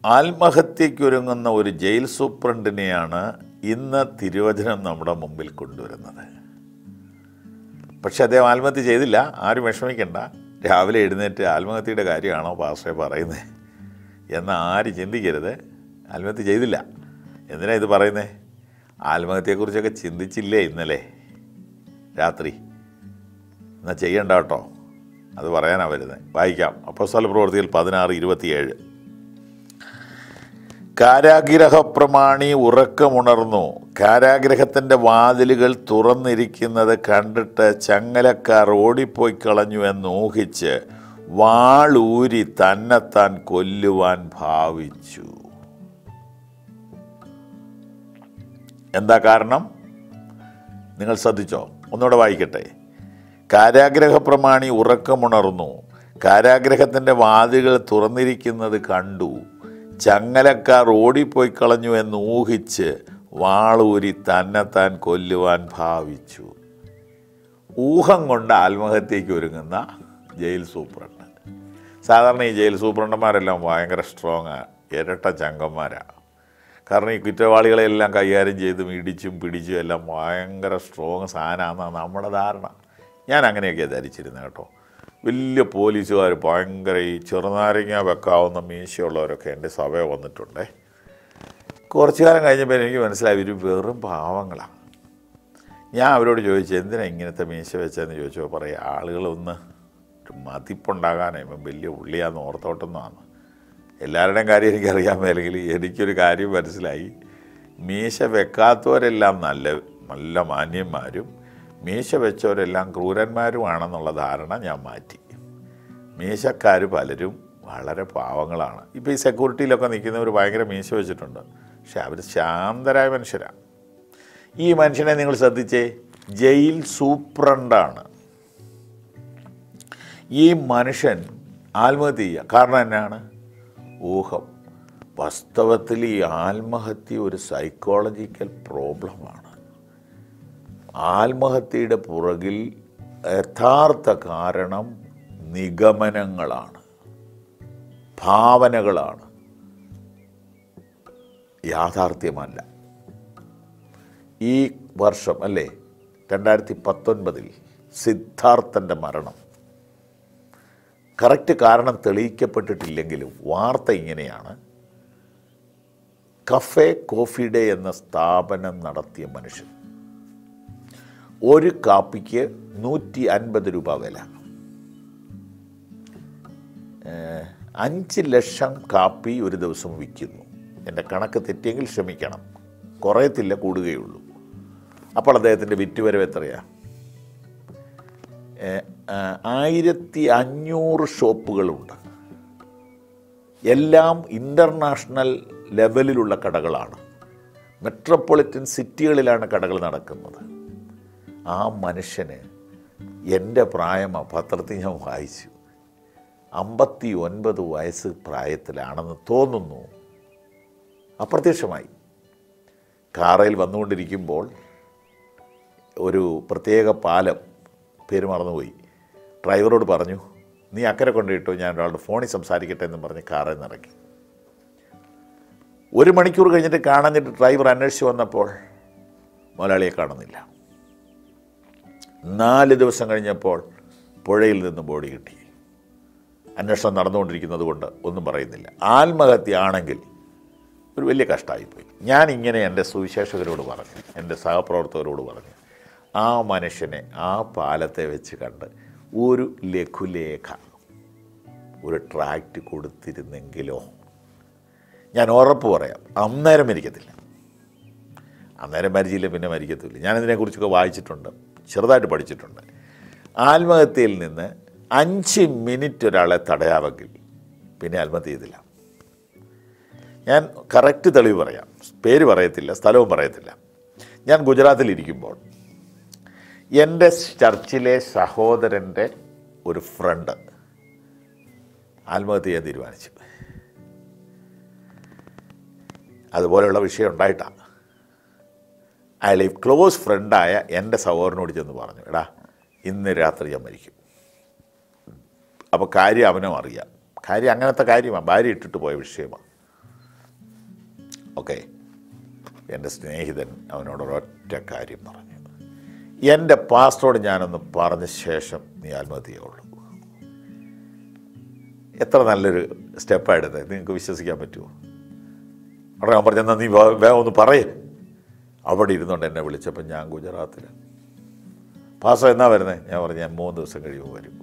ആത്മഹത്യയ്ക്കൊരുങ്ങുന്ന ഒരു ജയിൽ സൂപ്രണ്ടിനെയാണ് ഇന്ന് തിരുവചനം നമ്മുടെ മുമ്പിൽ കൊണ്ടുവരുന്നത് പക്ഷെ അദ്ദേഹം ആത്മഹത്യ ചെയ്തില്ല ആരും വിഷമിക്കണ്ട രാവിലെ എഴുന്നേറ്റ് ആത്മഹത്യയുടെ കാര്യമാണോ പാസ്റ്ററെ പറയുന്നത് എന്ന് ആരും ചിന്തിക്കരുത് ആത്മഹത്യ ചെയ്തില്ല എന്തിനാ ഇത് പറയുന്നത് ആത്മഹത്യയെക്കുറിച്ചൊക്കെ ചിന്തിച്ചില്ലേ ഇന്നലെ രാത്രി എന്നാൽ ചെയ്യണ്ട കേട്ടോ അത് പറയാനാണ് വരുന്നത് വായിക്കാം അപ്പോസ്തല പ്രവൃത്തിയിൽ പതിനാറ് ഇരുപത്തിയേഴ് കാരാഗ്രഹ പ്രമാണി ഉറക്കമുണർന്നു കാരാഗ്രഹത്തിൻ്റെ വാതിലുകൾ തുറന്നിരിക്കുന്നത് കണ്ടിട്ട് ചങ്ങലക്കാർ ഓടിപ്പോയി കളഞ്ഞു എന്ന് ഊഹിച്ച് വാളൂരി തന്നെത്താൻ കൊല്ലുവാൻ ഭാവിച്ചു എന്താ കാരണം നിങ്ങൾ ശ്രദ്ധിച്ചോ ഒന്നുകൂടെ വായിക്കട്ടെ കാരാഗ്രഹ പ്രമാണി ഉറക്കമുണർന്നു കാരാഗ്രഹത്തിൻ്റെ വാതിലുകൾ തുറന്നിരിക്കുന്നത് കണ്ടു ചങ്ങലക്കാർ ഓടിപ്പോയി കളഞ്ഞു എന്ന് ഊഹിച്ച് വാളൂരി തന്നെത്താൻ കൊല്ലുവാൻ ഭാവിച്ചു ഊഹം കൊണ്ട് ആത്മഹത്യയ്ക്ക് ഒരുങ്ങുന്ന ജയിൽ സൂപ്രണ്ട് സാധാരണ ഈ ജയിൽ സൂപ്രണ്ടന്മാരെല്ലാം ഭയങ്കര സ്ട്രോങ് ഇരട്ട ചങ്കന്മാരാണ് കാരണം ഈ കുറ്റവാളികളെല്ലാം കൈകാര്യം ചെയ്തും ഇടിച്ചും പിടിച്ചും എല്ലാം ഭയങ്കര സ്ട്രോങ് സാധനമാണെന്നാണ് നമ്മുടെ ധാരണ ഞാൻ അങ്ങനെയൊക്കെയാണ് ധരിച്ചിരുന്നത് കേട്ടോ വലിയ പോലീസുകാർ ഭയങ്കര ഈ ചെറുനാരങ്ങ വെക്കാവുന്ന മീശയുള്ളവരൊക്കെ എൻ്റെ സഭയിൽ വന്നിട്ടുണ്ടേ കുറച്ചു കാലം കഴിഞ്ഞപ്പോൾ എനിക്ക് മനസ്സിലായി ഇവർ വെറും പാവങ്ങളാണ് ഞാൻ അവരോട് ചോദിച്ചു എന്തിനാ ഇങ്ങനത്തെ മീശ വെച്ചതെന്ന് ചോദിച്ചപ്പോൾ പറയാം ആളുകളൊന്ന് ഒരു മതിപ്പുണ്ടാകാനേ ഇപ്പം വലിയ ഉള്ളിയാന്ന് ഓർത്തോട്ടെന്നാണ് എല്ലാവരുടെയും കാര്യം എനിക്കറിയാൻ മേലെങ്കിൽ എനിക്കൊരു കാര്യം മനസ്സിലായി മീശ വെക്കാത്തവരെല്ലാം നല്ല നല്ല മാന്യന്മാരും മീശ വെച്ചവരെല്ലാം ക്രൂരന്മാരുമാണെന്നുള്ള ധാരണ ഞാൻ മാറ്റി മീശക്കാർ പലരും വളരെ പാവങ്ങളാണ് ഇപ്പോൾ ഈ സെക്യൂരിറ്റിയിലൊക്കെ നിൽക്കുന്നവർ ഭയങ്കര മീശ വെച്ചിട്ടുണ്ട് പക്ഷെ അവർ ശാന്തരായ മനുഷ്യരാണ് ഈ മനുഷ്യനെ നിങ്ങൾ ശ്രദ്ധിച്ചേ ജയിൽ സൂപ്രണ്ടാണ് ഈ മനുഷ്യൻ ആത്മഹത്യ ചെയ്യുക കാരണം എന്നാണ് ഊഹം വാസ്തവത്തിൽ ഈ ആത്മഹത്യ ഒരു സൈക്കോളജിക്കൽ പ്രോബ്ലമാണ് ആത്മഹത്യയുടെ പുറകിൽ യഥാർത്ഥ കാരണം നിഗമനങ്ങളാണ് ഭാവനകളാണ് യാഥാർത്ഥ്യമല്ല ഈ വർഷം അല്ലേ രണ്ടായിരത്തി പത്തൊൻപതിൽ സിദ്ധാർത്ഥൻ്റെ മരണം കറക്റ്റ് കാരണം തെളിയിക്കപ്പെട്ടിട്ടില്ലെങ്കിലും വാർത്ത ഇങ്ങനെയാണ് കഫേ കോഫി ഡേ എന്ന സ്ഥാപനം നടത്തിയ മനുഷ്യൻ ഒരു കാപ്പിക്ക് നൂറ്റി അൻപത് രൂപ വില ഏഹ്, അഞ്ച് ലക്ഷം കാപ്പി ഒരു ദിവസം വിൽക്കുന്നു എൻ്റെ കണക്ക് തെറ്റിയെങ്കിൽ ക്ഷമിക്കണം കുറയത്തില്ല കൂടുകയുള്ളൂ അപ്പോൾ അദ്ദേഹത്തിൻ്റെ വിറ്റുവരവ് എത്രയാണ് ഏഹ്, ആ, ആയിരത്തി അഞ്ഞൂറ് ഷോപ്പുകളുണ്ട് എല്ലാം ഇൻ്റർനാഷണൽ ലെവലിലുള്ള കടകളാണ് മെട്രോപൊളിറ്റൻ സിറ്റികളിലാണ് കടകൾ നടക്കുന്നത് ആ മനുഷ്യന് എൻ്റെ പ്രായമാണ് പത്രത്തിൽ ഞാൻ വായിച്ചു അമ്പത്തി ഒൻപത് വയസ്സ് പ്രായത്തിലാണെന്ന് തോന്നുന്നു അപ്രത്യക്ഷമായി കാറയിൽ വന്നുകൊണ്ടിരിക്കുമ്പോൾ ഒരു പ്രത്യേക പാലം പേര് മറന്നുപോയി ഡ്രൈവറോട് പറഞ്ഞു നീ അക്കരെ കൊണ്ടിട്ടു ഞാൻ ഒരാളുടെ ഫോണിൽ സംസാരിക്കട്ടെ എന്ന് പറഞ്ഞ് കാറിൽ നിന്ന് ഇറങ്ങി ഒരു മണിക്കൂർ കഴിഞ്ഞിട്ട് കാണാഞ്ഞിട്ട് ഡ്രൈവർ അന്വേഷിച്ച് വന്നപ്പോൾ മുതലാളിയെ കാണുന്നില്ല നാല് ദിവസം കഴിഞ്ഞപ്പോൾ പുഴയിൽ നിന്ന് ബോഡി കിട്ടി അന്വേഷണം നടന്നുകൊണ്ടിരിക്കുന്നത് കൊണ്ട് ഒന്നും പറയുന്നില്ല ആത്മഹത്യ ആണെങ്കിൽ ഒരു വലിയ കഷ്ടമായിപ്പോയി ഞാൻ ഇങ്ങനെ എൻ്റെ സുവിശേഷകരോട് പറഞ്ഞു എൻ്റെ സഹപ്രവർത്തകരോട് പറഞ്ഞു ആ മനുഷ്യനെ ആ പാലത്തെ വെച്ച് കണ്ട് ഒരു ലഘുലേഖ ഒരു ട്രാക്റ്റ് കൊടുത്തിരുന്നെങ്കിലോ ഞാൻ ഉറപ്പ് പറയാം അന്നേരം മരിക്കത്തില്ല അന്നേരം മരിച്ചില്ല പിന്നെ മരിക്കത്തില്ല ഞാൻ ഇതിനെക്കുറിച്ചൊക്കെ വായിച്ചിട്ടുണ്ട് ചെറുതായിട്ട് പഠിച്ചിട്ടുണ്ട് ആത്മഹത്യയിൽ നിന്ന് അഞ്ച് മിനിറ്റ് ഒരാളെ തടയാമെങ്കിൽ പിന്നെ ആത്മഹത്യ ചെയ്തില്ല ഞാൻ കറക്റ്റ് തെളിവ് പറയാം പേര് പറയത്തില്ല സ്ഥലവും പറയത്തില്ല ഞാൻ ഗുജറാത്തിലിരിക്കുമ്പോൾ എൻ്റെ ചർച്ചിലെ സഹോദരൻ്റെ ഒരു ഫ്രണ്ട് ആത്മഹത്യ ചെയ്യാൻ തീരുമാനിച്ചു അതുപോലെയുള്ള വിഷയം ഉണ്ടായിട്ടാണ് അയാൾ ഈ ക്ലോസ് ഫ്രണ്ടായ എൻ്റെ സഹോദരനോട് ചെന്ന് പറഞ്ഞു എടാ ഇന്ന് രാത്രി ഞാൻ മരിക്കും അപ്പോൾ കാര്യം അവനും അറിയാം കാര്യം അങ്ങനത്തെ കാര്യമാണ് ഭാര്യ ഇട്ടിട്ട് പോയ വിഷയമാണ് ഓക്കെ എൻ്റെ സ്നേഹിതൻ അവനോട് ഒരൊറ്റ കാര്യം പറഞ്ഞു എൻ്റെ പാസ്റ്ററോട് ഞാനൊന്ന് പറഞ്ഞ ശേഷം നീ ആത്മഹത്യ ചെയ്യുള്ളൂ എത്ര നല്ലൊരു സ്റ്റെപ്പാണ് നിങ്ങൾക്ക് വിശ്വസിക്കാൻ പറ്റുമോ അവിടെ ഞാൻ പറഞ്ഞെന്നാൽ നീ വേ- വേഗം ഒന്ന് പറയേ അവിടെ ഇരുന്നുകൊണ്ട് എന്നെ വിളിച്ചപ്പോൾ ഞാൻ ഗുജറാത്തിൽ പാസ്റ്റർ എന്നാ വരുന്നത് ഞാൻ പറഞ്ഞു ഞാൻ മൂന്ന് ദിവസം കഴിയുമ്പോൾ വരും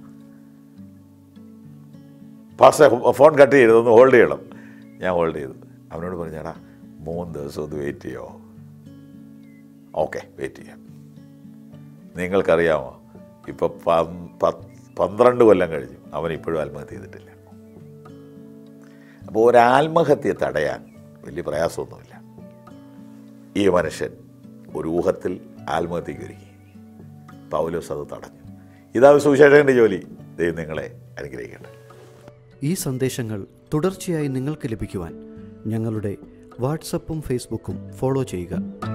പാസ്റ്റർ ഫോൺ കട്ട് ചെയ്ത് ഒന്ന് ഹോൾഡ് ചെയ്യണം ഞാൻ ഹോൾഡ് ചെയ്തു അവനോട് പറഞ്ഞാടാ മൂന്ന് ദിവസം ഒന്ന് വെയിറ്റ് ചെയ്യോ ഓക്കെ വെയിറ്റ് ചെയ്യാം നിങ്ങൾക്കറിയാമോ ഇപ്പോൾ പന്ത്രണ്ട് കൊല്ലം കഴിഞ്ഞു അവൻ ഇപ്പോഴും ആത്മഹത്യ ചെയ്തിട്ടില്ല അപ്പോൾ ഒരു ആത്മഹത്യ തടയാൻ വലിയ പ്രയാസമൊന്നുമില്ല ഈ മനുഷ്യൻ ഒരു ഊഹത്തിൽ ആത്മഹത്യക്ക് ഒരുങ്ങി പൗലോസ് അത് തടഞ്ഞു ഇതാ സുവിശേഷകൻ്റെ ജോലി ദൈവം നിങ്ങളെ അനുഗ്രഹിക്കട്ടെ ഈ സന്ദേശങ്ങൾ തുടർച്ചയായി നിങ്ങൾക്ക് ലഭിക്കുവാൻ ഞങ്ങളുടെ വാട്സപ്പും ഫേസ്ബുക്കും ഫോളോ ചെയ്യുക